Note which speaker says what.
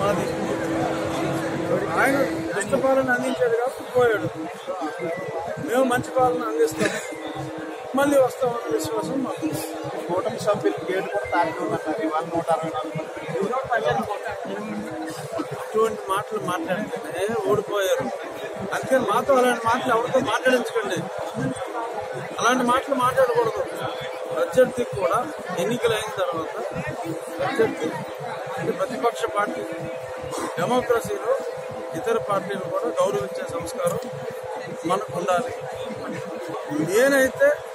Speaker 1: మాది ఆయన దుష్ట పాలన అందించాడు కాబట్టి పోయాడు మేము మంచి పాలన అందిస్తాం మళ్ళీ వస్తామన్న విశ్వాసం మాకు ఉంది.
Speaker 2: కూటమి సభ్యులు గేటు కూడా తాకి ఉందంటారు ఇవాళ నూట అరవై నాలుగు
Speaker 1: ఇటువంటి మాటలు మాట్లాడితేనే ఓడిపోయారు అందుకని మాతో అలాంటి మాటలు ఎవరితో మాట్లాడించకండి అలాంటి మాటలు మాట్లాడకూడదు ప్రత్యర్థికి కూడా ఎన్నికలు అయిన తర్వాత ప్రత్యర్థి అంటే ప్రతిపక్ష పార్టీ డెమోక్రసీలో ఇతర పార్టీలు కూడా గౌరవించే సంస్కారం మనకు ఉండాలి నేనైతే